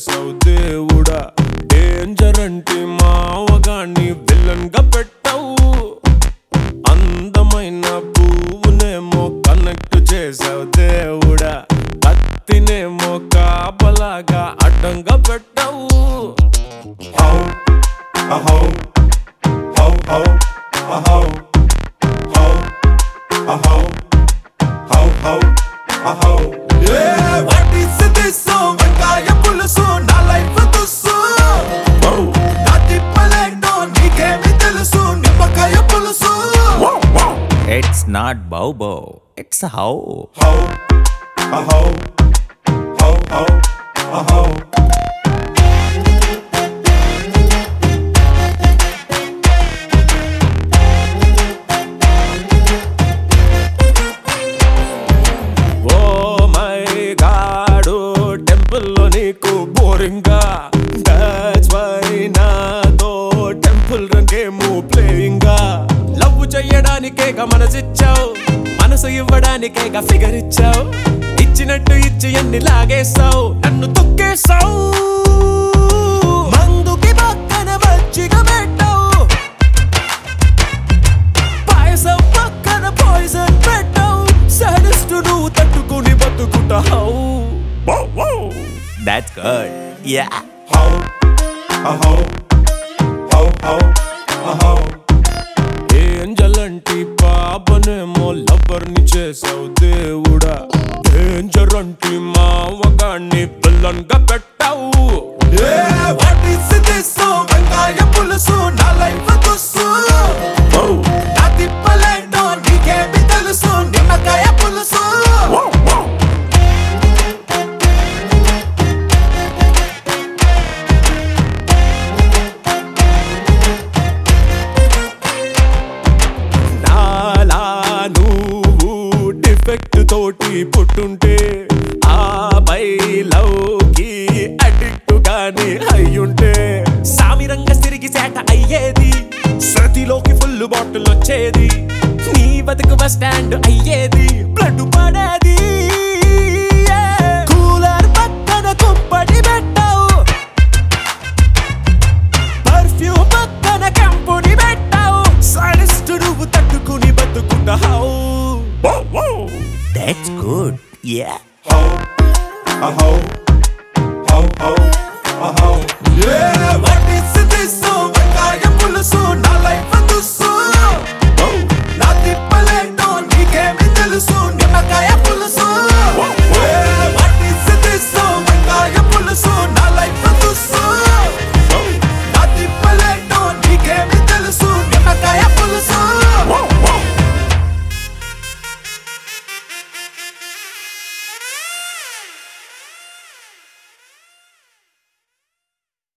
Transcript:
చేసావు దేవుడా డేంజర్ అంటే మావగాన్ని విలన్ గా పెట్టావు అందమైన పువ్వునేమో కనెక్ట్ చేసావు దేవుడా కత్తినేమో కాపలాగా అడ్డంగా పెట్టావు ho, a ho, ho ho, a ho, ho, a ho, ho ho, a ho. Yeah, what is this song? వంకాయ పులుసు నా లైఫ్ తుస్సు నా తిప్పలేంటో నీకేమి తెలుసు నిమ్మకాయ పులుసు It's not bow bow, it's how. ho, a ho, ho ho, a ho. Oh my god టెంపుల్లో నీకు బోరింగా దట్స్ వై నాతో టెంపుల్ రంగేమో ప్లేయింగా లవ్ చెయ్యడానికేగా మనసిచ్చావు మనసు ఇవ్వడానికేగా ఫిగర్ ఇచ్చావు ఇచ్చినట్టు ఇచ్చి అన్ని లాగేస్తావు నన్ను తొక్కేస్తావు మందుకి పక్కన మజ్జిగ పెట్టావు పాయసం పక్కన పాయిజన్ పెట్టావు సడస్ట్ నువ్వు తట్టుకుని బతుకుతావు That's good. Yeah. ho, a ho, ho ho, a ho. Angel అంటి పాపనేమో లవర్ ని చేసావు దేవుడా డేంజర్ అంటి మావగాన్ని విలన్ గా పెట్టావు Yeah, what is this song? వంకాయ పులుసు నా లైఫ్ తుస్సు నా తిప్పలేంటో నీకేమి తెలుసు నిమ్మకాయ పులుసు నాలా నువ్వు డిఫెక్ట్ తోటి పుట్టుంటే ఆ బై లవ్ కి అడిక్ట్ గాని అయ్యుంటే సామిరంగా తిరిగి సేట అయ్యేది సతిలోకి ఫుల్ బాటిల్ వచ్చేది నీ బతుకు బస్ స్టాండ్ అయ్యేది బ్లడ్ పడేది కూలర్ పక్కన కుంపటి పెట్టావు పర్ఫ్యూమ్ పక్కన కంపుని పెట్టావు సడస్ట్ నువ్వు తట్టుకుని బతుకున్నావు That's good. Yeah. ho, a ho, ho ho, a ho. Yeah, what is this song? వంకాయ పులుసు నా లైఫ్